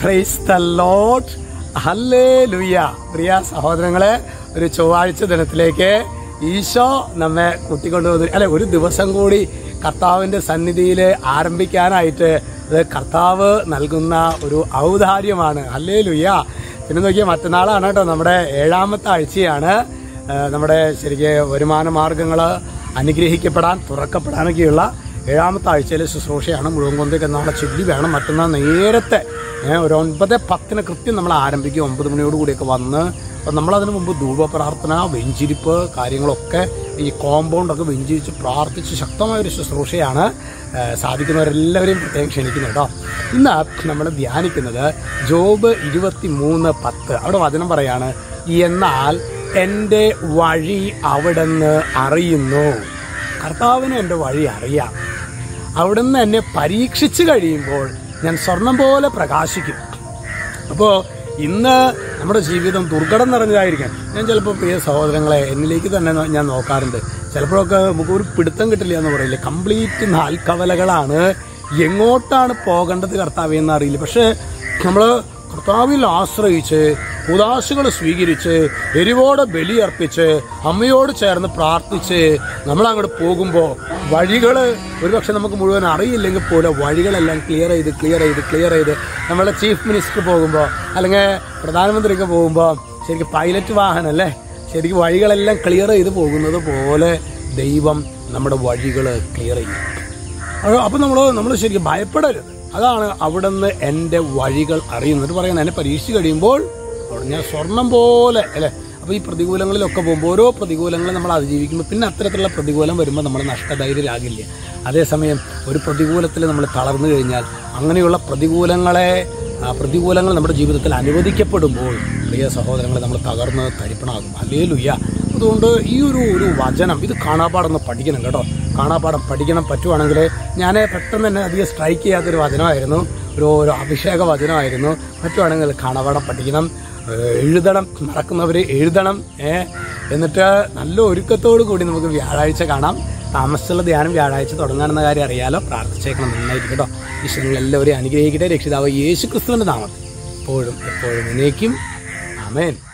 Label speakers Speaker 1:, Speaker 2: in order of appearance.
Speaker 1: praise the load ഹല്ലേ ലുയ്യ പ്രിയ സഹോദരങ്ങളെ ഒരു ചൊവ്വാഴ്ച ദിനത്തിലേക്ക് ഈശോ നമ്മെ കൂട്ടിക്കൊണ്ടുവന്നു അല്ലെ ഒരു ദിവസം കൂടി കർത്താവിന്റെ സന്നിധിയിൽ ആരംഭിക്കാനായിട്ട് അത് കർത്താവ് നൽകുന്ന ഒരു ഔദാര്യമാണ് ഹല്ലേ ലുയ്യ പിന്നെ നോക്കിയാൽ മറ്റന്നാളാണ് കേട്ടോ നമ്മുടെ ഏഴാമത്തെ ആഴ്ചയാണ് ആ, നമ്മുടെ ശരിക്ക് വരുമാന മാർഗങ്ങൾ അനുഗ്രഹിക്കപ്പെടാൻ തുറക്കപ്പെടാനൊക്കെയുള്ള ഏഴാമത്തെ ആഴ്ചയിലെ ശുശ്രൂഷയാണ് മുഴുവൻ കൊന്തയ്ക്ക് നാളെ ചൊല്ലി വേണം മറ്റന്നാൾ നേരത്തെ ഏ, ഒരു ഒൻപത് പത്തിന് കൃത്യം നമ്മൾ ആരംഭിക്കും ഒമ്പത് മണിയോട് കൂടിയൊക്കെ വന്ന് അപ്പം നമ്മളതിന് മുമ്പ് ധൂപ പ്രാർത്ഥന വെഞ്ചിരിപ്പ് കാര്യങ്ങളൊക്കെ ഈ കോമ്പൗണ്ടൊക്കെ വെഞ്ചിരിച്ച് പ്രാർത്ഥിച്ച് ശക്തമായൊരു ശുശ്രൂഷയാണ് ഏ, സാധിക്കുന്നവരെല്ലാവരെയും പ്രത്യേകം ക്ഷണിക്കുന്നു കേട്ടോ ഇന്ന് നമ്മൾ ധ്യാനിക്കുന്നത് ജോബ് ഇരുപത്തി മൂന്ന് പത്ത് അവിടെ വചനം പറയാണ് എന്നാൽ എൻ്റെ വഴി അവിടുന്ന് അറിയുന്നു കർത്താവിന് എൻ്റെ വഴി അറിയാം അവിടുന്ന് എന്നെ പരീക്ഷിച്ച് കഴിയുമ്പോൾ ഞാൻ സ്വർണം പോലെ പ്രകാശിക്കും അപ്പോൾ ഇന്ന് നമ്മുടെ ജീവിതം ദുർഘടം നിറഞ്ഞതായിരിക്കാം ഞാൻ ചിലപ്പോൾ പ്രിയ സഹോദരങ്ങളെ എന്നിലേക്ക് തന്നെ നോ- ഞാൻ നോക്കാറുണ്ട് ചിലപ്പോഴൊക്കെ നമുക്ക് ഒരു പിടുത്തം കിട്ടില്ല എന്ന് പറയില്ലേ കംപ്ലീറ്റ് നാൽക്കവലകളാണ് എങ്ങോട്ടാണ് പോകേണ്ടത് കർത്താവ് എന്ന് അറിയില്ല പക്ഷേ നമ്മൾ കർത്താവിൽ ആശ്രയിച്ച് ഉദാശകൾ സ്വീകരിച്ച് എരിവോടെ ബലിയർപ്പിച്ച് അമ്മയോട് ചേർന്ന് പ്രാർത്ഥിച്ച് നമ്മൾ അങ്ങോട്ട് പോകുമ്പോൾ വഴികൾ ഒരുപക്ഷെ നമുക്ക് മുഴുവൻ അറിയില്ലെങ്കിൽ പോലും വഴികളെല്ലാം ക്ലിയർ ചെയ്ത് ക്ലിയർ ചെയ്ത് ക്ലിയർ ചെയ്ത് നമ്മളെ ചീഫ് മിനിസ്റ്റർ പോകുമ്പോൾ അല്ലെങ്കിൽ പ്രധാനമന്ത്രിക്ക് പോകുമ്പോൾ ശരിക്കും പൈലറ്റ് വാഹനം അല്ലേ ശരിക്കും വഴികളെല്ലാം ക്ലിയർ ചെയ്ത് പോകുന്നത് പോലെ ദൈവം നമ്മുടെ വഴികൾ ക്ലിയർ ചെയ്യും അപ്പോൾ നമ്മൾ നമ്മൾ ശരിക്കും ഭയപ്പെടരുത് അതാണ് അവിടുന്ന് എൻ്റെ വഴികൾ അറിയുന്നത് പറയുന്നത് എന്നെ പരീക്ഷിച്ച് കഴിയുമ്പോൾ അവിടെ ഞാൻ സ്വർണം പോലെ അല്ലേ അപ്പോൾ ഈ പ്രതികൂലങ്ങളിലൊക്കെ പോകുമ്പോൾ ഓരോ പ്രതികൂലങ്ങളും നമ്മൾ അതിജീവിക്കുമ്പോൾ പിന്നെ അത്തരത്തിലുള്ള പ്രതികൂലം വരുമ്പോൾ നമ്മൾ നഷ്ടധൈര്യരാകില്ല അതേസമയം ഒരു പ്രതികൂലത്തിൽ നമ്മൾ തളർന്നു കഴിഞ്ഞാൽ അങ്ങനെയുള്ള പ്രതികൂലങ്ങളെ ആ പ്രതികൂലങ്ങൾ നമ്മുടെ ജീവിതത്തിൽ അനുവദിക്കപ്പെടുമ്പോൾ പ്രിയ സഹോദരങ്ങളെ നമ്മൾ തകർന്ന് തരിപ്പണാകും അല്ലേ ലുയ്യ അതുകൊണ്ട് ഈ ഒരു ഒരു വചനം ഇത് കാണാപ്പാടൊന്ന് പഠിക്കണം കേട്ടോ കാണാപ്പാടം പഠിക്കണം പറ്റുവാണെങ്കിൽ ഞാൻ പെട്ടെന്ന് തന്നെ അധികം സ്ട്രൈക്ക് ചെയ്യാത്തൊരു വചനമായിരുന്നു ഒരു ഒരു അഭിഷേക വചനമായിരുന്നു പറ്റുവാണെങ്കിൽ കാണാപ്പാടം പഠിക്കണം ഏഹ് എഴുതണം മറക്കുന്നവർ എഴുതണം ഏ എന്നിട്ട് നല്ല ഒരുക്കത്തോടു കൂടി നമുക്ക് വ്യാഴാഴ്ച കാണാം താമസിച്ചുള്ള ധ്യാനം വ്യാഴാഴ്ച തുടങ്ങാനെന്ന കാര്യം അറിയാലോ പ്രാർത്ഥിച്ചേക്കണം നന്നായിരിക്കും കേട്ടോ ഈശ്വരങ്ങൾ എല്ലാവരെയും അനുഗ്രഹിക്കട്ടെ രക്ഷിതാവ് യേശു ക്രിസ്തുവിൻ്റെ നാമത്തിൽ എപ്പോഴും എപ്പോഴും എന്നേക്കും ആമേൻ